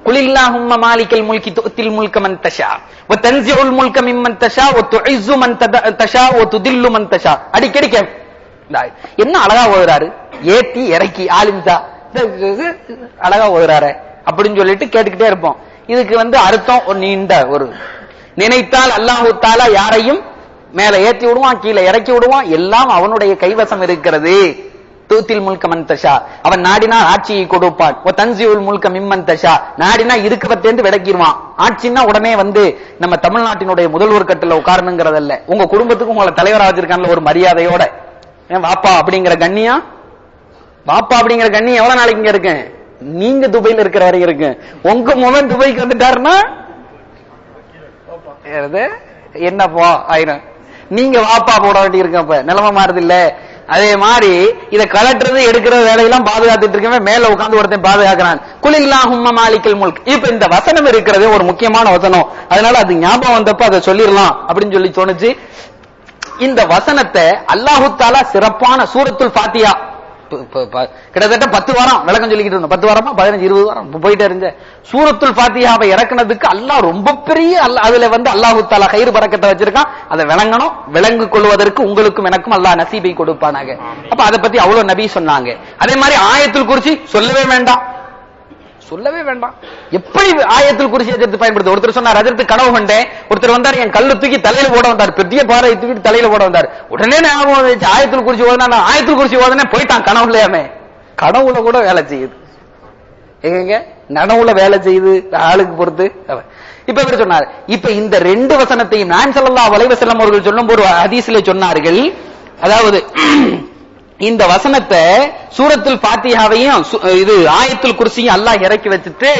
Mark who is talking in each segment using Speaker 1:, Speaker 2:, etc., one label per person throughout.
Speaker 1: குலில்லாஹும்ம மாலிக்கல் முல்கி துத்தில் முல்க மன் தஷா வ தன்சிஉல் முல்க மிம்மன் தஷா வ துஇஸ்ஸு மன் தத- தஷா வ துதில்லு மன் தஷா அடிக்கடி கே இந்த ஆயத். என்ன அழகா ஓதுறாரு ஏத்தி இறக்கி ஆலிம்சா அழகா ஓதுறாரு அப்படின்னு சொல்லிட்டு கேட்டுக்கிட்டே இருப்போம் இதுக்கு வந்து அர்த்தம் ஒரு நீண்ட ஒரு நினைத்தால் அல்லாஹு தாலா யாரையும் மேல ஏத்தி விடுவான் கீழே இறக்கி விடுவான் எல்லாம் அவனுடைய கைவசம் இருக்கிறது தூத்தில் முல்க மன் தஷா அவன் நாடினா ஆட்சியை கொடுப்பான் ஓ தன்சியுல் முல்க மிம்மன் தஷா நாடினா இருக்கவத்தேந்து விளக்கிடுவான் ஆட்சின்னா உடனே வந்து நம்ம தமிழ்நாட்டினுடைய முதல்வர் கட்டுல உட்காரணுங்கிறதல்ல உங்க குடும்பத்துக்கு உங்களை தலைவரா வச்சிருக்கான்ல ஒரு மரியாதையோட ஏன் வாப்பா அப்படிங்கிற கண்ணியம் வாப்பா அப்படிங்கிற கண்ணியம் எவ்வளவு நாளைக்கு இங்க இருக்கு நீங்க துபாயில இருக்கிற வரைக்கும் இருக்கு உங்க மகன் துபாய்க்கு வந்துட்டாருன்னா என்னது? என்னப்பா ஆயிரம் நீங்க வாப்பா போட வேண்டி இருக்கு அப்ப நிலைமை மாறுது இல்ல அதே மாதிரி இத கலட்டுறது எடுக்கிற வேலையெல்லாம் பாதுகாத்துட்டு இருக்கவே மேல உட்கார்ந்து ஒருத்தன் பாதுகாக்கிறான் குலில்லாஹும்ம மாலிக்கல் முல்க் இப்ப இந்த வசனம் இருக்கிறது ஒரு முக்கியமான வசனம் அதனால அது ஞாபகம் வந்தப்ப அதை சொல்லிடலாம் அப்படின்னு சொல்லி தோணுச்சு இந்த வசனத்தை அல்லாஹு தாலா சிறப்பான சூரத்துல் ஃபாத்தியா ப- ப- ப- கிட்டத்தட்ட பத்து வாரம் விளக்கம் சொல்லிக்கிட்டு இருந்தோம் பத்து வாரமா பதினஞ்சு இருபது வாரம் இப்ப போயிட்டே இருந்தேன் சூரத்துல் ஃபாத்தியாவை இறக்குனதுக்கு அல்லாஹ் ரொம்ப பெரிய அல்ல அதுல வந்து அல்லாஹு தாலா கயிறு பறக்கத்தை வச்சிருக்கான் அதை விளங்கணும் விளங்கு கொள்வதற்கு உங்களுக்கும் எனக்கும் அல்லாஹ் நசீபை கொடுப்பானாக அப்ப அதை பத்தி அவ்வளவு நபி சொன்னாங்க அதே மாதிரி ஆயத்துல் குறிச்சி சொல்லவே வேண்டாம் சொல்லவே வேண்டாம் எப்படி ஆயத்தில் குறிச்சி எதிர்த்து பயன்படுத்து ஒருத்தர் சொன்னார் அதற்கு கனவு கண்டேன் ஒருத்தர் வந்தார் என் கல்லு தூக்கி தலையில போட வந்தார் பெரிய பாறை தூக்கி தலையில போட வந்தார் உடனே ஞாபகம் வந்துச்சு ஆயத்தில் குறிச்சி ஓதுனா நான் ஆயத்தில் குறிச்சி ஓதுனே போயிட்டான் கனவுலையாமே கனவுல கூட வேலை செய்யுது எங்க நனவுல வேலை செய்யுது ஆளுக்கு பொறுத்து அவன். இப்ப இவர் சொன்னார் இப்ப இந்த ரெண்டு வசனத்தையும் நான் ஸல்லல்லாஹு அலைஹி வஸல்லம் அவர்கள் சொல்லும் ஒரு ஹதீஸ்ல சொன்னார்கள் அதாவது இந்த வசனத்தை சூரத்துல் ஃபாத்திஹாவையும் சு- இது ஆயத்துல் குர்சியும் அல்லாஹ் இறக்கி வச்சுட்டு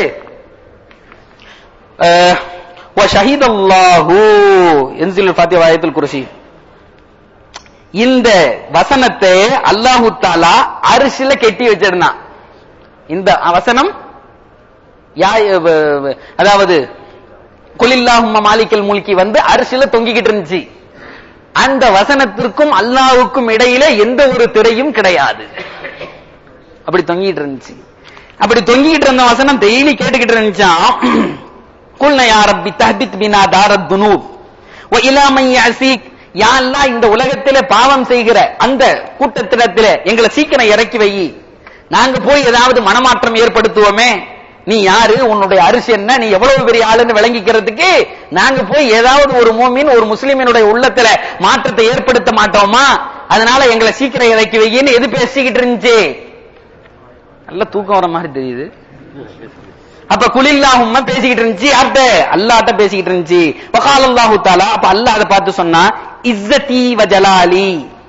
Speaker 1: அஹ், வ ஷஹீதல்லாஹு என்சில் ஃபாத்திஹா ஆயத்துல் குர்சி இந்த வசனத்தை அல்லாஹு தாலா அரிசில கெட்டி வச்சிருந்தான் இந்த வசனம் யா- வ- வ- அதாவது குலில்லாஹும்ம மாலிக்கல் முல்கி வந்து அரிசில தொங்கிக்கிட்டு இருந்துச்சு அந்த வசனத்திற்கும் அல்லாஹ்வுக்கும் இடையில எந்த ஒரு திரையும் கிடையாது அப்படி தொங்கிட்டு இருந்துச்சு அப்படி தொங்கிட்டு இருந்த வசனம் டெய்லி கேட்டுக்கிட்டு இருந்துச்சான் குல்ன யா ரப்பி தஹ்பித் பினா தாரத் துனூப் வ இலா மன் யஸீக் யா அல்லாஹ் இந்த உலகத்திலே பாவம் செய்கிற அந்த கூட்டத்திடத்திலே எங்களை சீக்கிரம் இறக்கி வை நாங்க போய் ஏதாவது மனமாற்றம் ஏற்படுத்துவோமே நீ யாரு உன்னுடைய அரிசி என்ன நீ எவ்வளவு பெரிய ஆளுன்னு விளங்கிக்கிறதுக்கு நாங்க போய் ஏதாவது ஒரு மூமின் ஒரு முஸ்லிமினுடைய உள்ளத்துல மாற்றத்தை ஏற்படுத்த மாட்டோமா அதனால எங்களை சீக்கிரம் இறக்கி வையின்னு எது பேசிக்கிட்டு இருந்துச்சு நல்ல தூக்கம் வர மாதிரி தெரியுது அப்ப குலில்லாஹும்ம பேசிக்கிட்டு இருந்துச்சு யார்கிட்ட அல்லாஹ்ட்ட பேசிக்கிட்டு இருந்துச்சு வகால் அல்லாஹு தாலா அப்ப அல்லாஹ் அதை பார்த்து சொன்னா இஸ்ஸதி வ ஜலாலி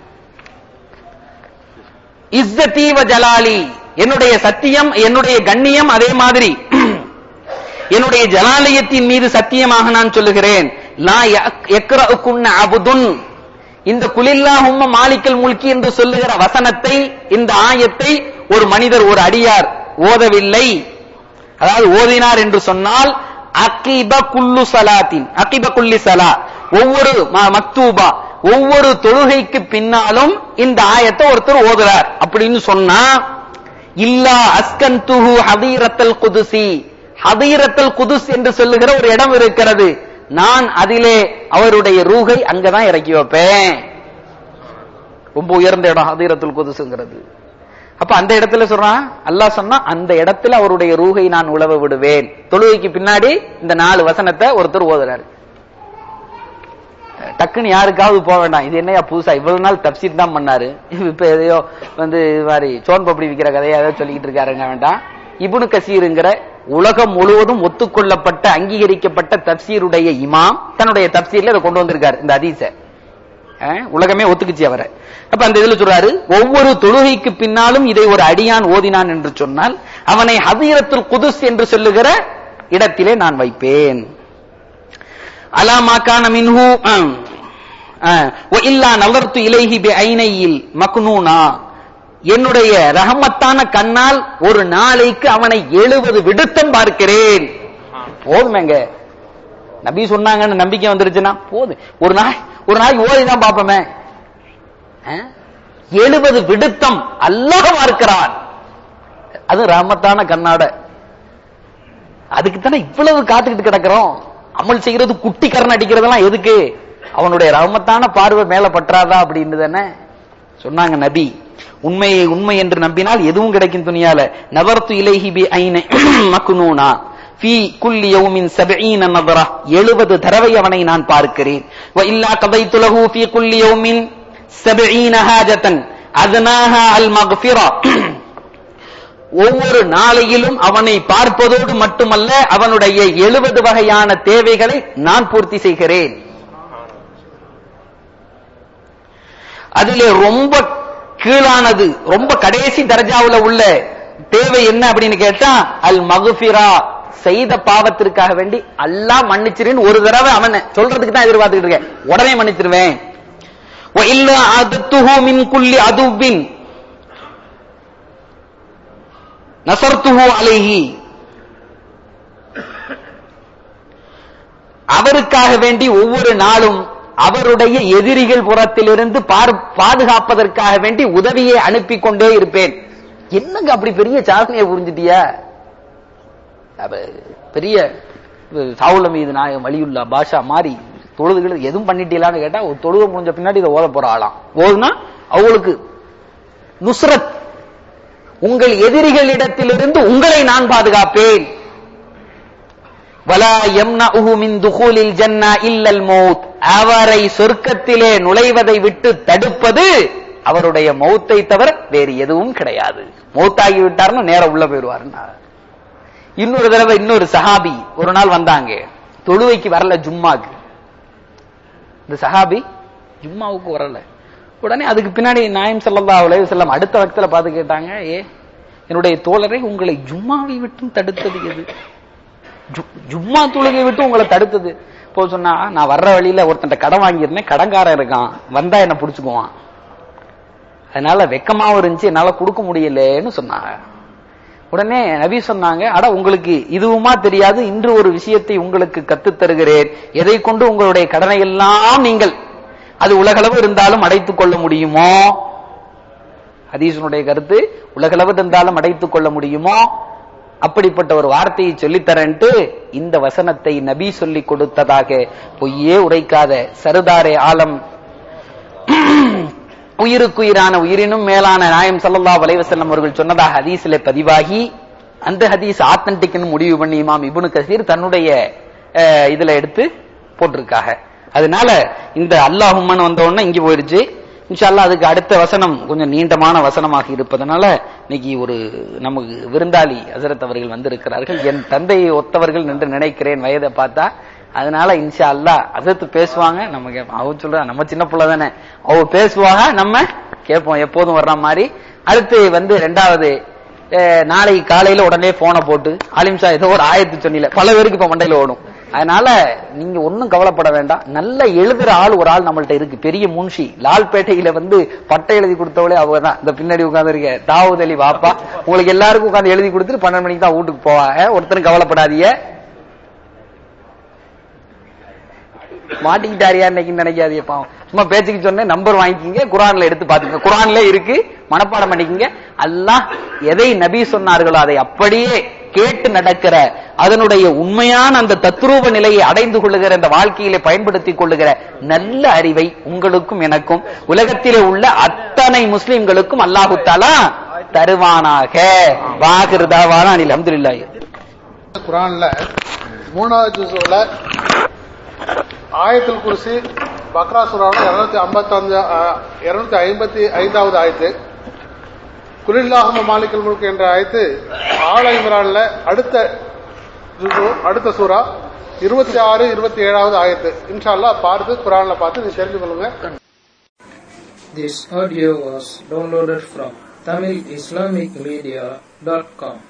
Speaker 1: இஸ்ஸதி வ ஜலாலி என்னுடைய சத்தியம் என்னுடைய கண்ணியம் அதே மாதிரி என்னுடைய ஜலாலயத்தின் மீது சத்தியமாக நான் சொல்லுகிறேன் லா யக்ரஉகுன்ன அபுதுன் இந்த குலில்லாஹும்ம மாலிக்கல் முல்கி என்று சொல்லுகிற வசனத்தை இந்த ஆயத்தை ஒரு மனிதர் ஒரு அடியார் ஓதவில்லை அதாவது ஓதினார் என்று சொன்னால் அகிப குல்லு சலாத்தின் அகிப குல்லி சலா ஒவ்வொரு ம- மக்தூபா ஒவ்வொரு தொழுகைக்கு பின்னாலும் இந்த ஆயத்தை ஒருத்தர் ஓதுறார் அப்படின்னு சொன்னா இல்லா அஸ்கந்துஹு ஹதீரத்தல் குதுசி ஹதீரத்தல் குதுஸ் என்று சொல்லுகிற ஒரு இடம் இருக்கிறது நான் அதிலே அவருடைய ரூகை அங்கதான் இறக்கி வைப்பேன் ரொம்ப உயர்ந்த இடம் ஹதீரத்துல் குதுசுங்கிறது அப்ப அந்த இடத்துல சொல்றான் அல்லாஹ் சொன்னா அந்த இடத்துல அவருடைய ரூகை நான் உழவ விடுவேன் தொழுகைக்கு பின்னாடி இந்த நாலு வசனத்தை ஒருத்தர் ஓதுறாரு டக்குன்னு யாருக்காவது போக வேண்டாம் இது என்னையா புதுசா இவ்வளவு நாள் தப்சீர் தான் பண்ணாரு இப்ப எதையோ வந்து இது மாதிரி சோன் பப்படி விக்கிற கதையை ஏதோ சொல்லிக்கிட்டு இருக்காருங்க வேண்டாம் இப்னு கசீருங்கிற உலகம் முழுவதும் ஒத்துக்கொள்ளப்பட்ட அங்கீகரிக்கப்பட்ட தப்சீருடைய இமாம் தன்னுடைய தப்சீர்ல இதை கொண்டு வந்திருக்காரு இந்த ஹதீஸை அஹ், உலகமே ஒத்துக்குச்சு அவரை அப்ப அந்த இதுல சொல்றாரு ஒவ்வொரு தொழுகைக்கு பின்னாலும் இதை ஒரு அடியான் ஓதினான் என்று சொன்னால் அவனை ஹதீரத்துல் குதுஸ் என்று சொல்லுகிற இடத்திலே நான் வைப்பேன் அலா மாக்கான மின்ஹு அம், அஹ், வ இல்லா நவர்த்து இலைஹி பி ஐனையில் மக்னூனா என்னுடைய ரஹமத்தான கண்ணால் ஒரு நாளைக்கு அவனை எழுபது விடுத்தம் பார்க்கிறேன் போதுமேங்க நபி சொன்னாங்கன்னு நம்பிக்கை வந்துருச்சுன்னா போதும் ஒரு நாய் ஒரு நாய் ஓதி தான் பார்ப்போமே எழுபது விடுத்தம் அல்லாஹ் பார்க்கிறான் அது ரஹமத்தான கண்ணாட அதுக்கு தானே இவ்வளவு காத்துக்கிட்டு கிடக்குறோம் அமல் செய்யறது குட்டி கரண் அடிக்கிறதெல்லாம் எதுக்கு அவனுடைய ரஹமத்தான பார்வை மேல பற்றாதா அப்படின்னு தானே சொன்னாங்க நபி உண்மையை உண்மை என்று நம்பினால் எதுவும் கிடைக்கும் துணியால நவர்த்து இலைஹி பி ஐன மக்னூனா ஃபீ குல்லி யௌமின் சபஈன நதரா 70 தடவை அவனை நான் பார்க்கிறேன் வ இல்லா கதைத்து லஹு ஃபீ குல்லி யௌமின் சபஈன ஹாஜத்தன் அதனாஹா அல் மக்ஃபிரா ஒவ்வொரு நாளையிலும் அவனை பார்ப்பதோடு மட்டுமல்ல அவனுடைய எழுபது வகையான தேவைகளை நான் பூர்த்தி செய்கிறேன் அதிலே ரொம்ப கீழானது ரொம்ப கடைசி தரஜாவுல உள்ள தேவை என்ன அப்படின்னு கேட்டா அல் மகுஃபிரா செய்த பாவத்திற்காக வேண்டி அல்லாஹ் மன்னிச்சிருன்னு ஒரு தடவை அவனை சொல்றதுக்கு தான் எதிர்பார்த்துக்கிட்டு இருக்கேன் உடனே மன்னிச்சிருவேன் வ இல்லா அதுத்துஹு மின் குல்லி அதுவின் நசர்த்துஹு அலைஹி அவருக்காக வேண்டி ஒவ்வொரு நாளும் அவருடைய எதிரிகள் புறத்திலிருந்து பார் பாதுகாப்பதற்காக வேண்டி உதவியை அனுப்பி கொண்டே இருப்பேன் என்னங்க அப்படி பெரிய சாதனையை புரிஞ்சிட்டியா அப்ப பெரிய சாவுல மீது நாயகம் வலியுல்லா பாஷா மாறி தொழுதுகள் எதுவும் பண்ணிட்டீங்களான்னு கேட்டா ஒரு தொழுக முடிஞ்ச பின்னாடி இதை ஓத போற ஆளாம் ஓதுனா அவங்களுக்கு நுஸ்ரத் உங்கள் எதிரிகளிடத்திலிருந்து உங்களை நான் பாதுகாப்பேன் வலா யம்னஉஹு மின் துகூலில் ஜன்னா இல்லல் மௌத் அவரை சொர்க்கத்திலே நுழைவதை விட்டு தடுப்பது அவருடைய மௌத்தை தவிர வேறு எதுவும் கிடையாது மௌத்தாகி விட்டார்னு நேரா உள்ள போயிடுவாருன்னா இன்னொரு தடவை இன்னொரு சஹாபி ஒரு நாள் வந்தாங்க தொழுவைக்கு வரல ஜும்மாக்கு இந்த சஹாபி ஜும்மாவுக்கு வரல உடனே அதுக்கு பின்னாடி நாயம் ஸல்லல்லாஹு அலைஹி வஸல்லம் அடுத்த வக்தல பார்த்து கேட்டாங்க ஏ என்னுடைய தோழரை உங்களை ஜும்மாவை விட்டும் தடுத்தது எது ஜு- ஜும்மா தொழுகை விட்டு உங்களை தடுத்தது போ சொன்னா நான் வர்ற வழியில ஒருத்தன் கடன் வாங்கியிருந்தேன் கடன்காரன் இருக்கான் வந்தா என்ன புடிச்சுக்குவான் அதனால வெக்கமாவும் இருந்துச்சு என்னால கொடுக்க முடியலன்னு சொன்னாங்க உடனே நபி சொன்னாங்க அட உங்களுக்கு இதுவுமா தெரியாது இன்று ஒரு விஷயத்தை உங்களுக்கு கத்துத் தருகிறேன் எதை கொண்டு உங்களுடைய கடனை எல்லாம் நீங்கள் அது உலகளவு இருந்தாலும் அடைத்துக் கொள்ள முடியுமோ ஹதீஸனுடைய கருத்து உலகளவு இருந்தாலும் அடைத்துக் கொள்ள முடியுமோ அப்படிப்பட்ட ஒரு வார்த்தையை சொல்லித்தரன்ட்டு இந்த வசனத்தை நபி சொல்லி கொடுத்ததாக பொய்யே உரைக்காத சருதாரே ஆலம் உயிருக்குயிரான உயிரினும் மேலான நாயம் ஸல்லல்லாஹு அலைஹி வஸல்லம் அவர்கள் சொன்னதாக ஹதீஸிலே பதிவாகி அந்த ஹதீஸ் ஆத்தன்டிக்னு முடிவு பண்ணி இமாம் இப்னு கசீர் தன்னுடைய அஹ், இதுல எடுத்து போட்டிருக்காக அதனால இந்த அல்லாஹும்மன் வந்த உடனே இங்க போயிருச்சு இன்ஷா அல்லாஹ் அதுக்கு அடுத்த வசனம் கொஞ்சம் நீண்டமான வசனமாக இருப்பதனால இன்னைக்கு ஒரு நமக்கு விருந்தாளி ஹசரத் அவர்கள் வந்திருக்கிறார்கள் என் தந்தையை ஒத்தவர்கள் என்று நினைக்கிறேன் வயதை பார்த்தா அதனால இன்ஷா அல்லாஹ் ஹசரத் பேசுவாங்க நம்ம கேட்போம் அவ சொல்றா நம்ம சின்ன பிள்ளை தானே அவ பேசுவாங்க நம்ம கேட்போம் எப்போதும் வர்ற மாதிரி அடுத்து வந்து ரெண்டாவது அஹ், நாளைக்கு காலையில உடனே போனை போட்டு ஆலிம்சா ஏதோ ஒரு ஆயத்து சொன்னில பல பேருக்கு இப்ப மண்டையில ஓடும் அதனால நீங்க ஒண்ணும் கவலைப்பட வேண்டாம் நல்ல எழுதுற ஆள் ஒரு ஆள் நம்மள்ட்ட இருக்கு பெரிய முன்ஷி லால்பேட்டையில வந்து பட்டை எழுதி கொடுத்தவளே அவங்க தான் இந்த பின்னாடி உட்கார்ந்து தாவூத் அலி வாப்பா உங்களுக்கு எல்லாருக்கும் உட்கார்ந்து எழுதி கொடுத்துட்டு பன்னெண்டு மணிக்கு தான் வீட்டுக்கு போவாங்க ஒருத்தரும் கவலைப்படாதீங்க மாட்டிக்கிட்டாரியா இன்னைக்கு நினைக்காதீங்க பாவம் சும்மா பேச்சுக்கு சொன்னேன் நம்பர் வாங்கிக்கிங்க குரான்ல எடுத்து பாத்துங்க குரான்ல இருக்கு மனப்பாடம் பண்ணிக்கங்க அல்லாஹ் எதை நபி சொன்னார்களோ அதை அப்படியே கேட்டு நடக்கிற அதனுடைய உண்மையான அந்த தத்ரூப நிலையை அடைந்து கொள்ளுகிற அந்த வாழ்க்கையிலே பயன்படுத்திக் கொள்ளுகிற நல்ல அறிவை உங்களுக்கும் எனக்கும் உலகத்திலே உள்ள அத்தனை முஸ்லிம்களுக்கும் அல்லாஹு தாலா தருவானாக வாகிருதாவான அனில் அப்துல்லாஹி
Speaker 2: குரான்ல மூணாவது ஜுசுல ஆயத்துல் குர்சி பக்ரா சுரான இருநூத்தி ஐம்பத்தஞ்சு இருநூத்தி ஐம்பத்தி ஐந்தாவது ஆயத்து குலில்லாஹம மாலிகல் முல்க் என்ற ஆயத்து ஆல இம்ரான்ல அடுத்த ஜுசு அடுத்த சூரா இருபத்தி ஆறு இருபத்தி ஏழாவது ஆயத்து இன்ஷா அல்லாஹ் பார்த்து குரான்ல பார்த்து நீ தெரிஞ்சு கொள்ளுங்க
Speaker 3: This audio was downloaded from TamilIslamicMedia.com.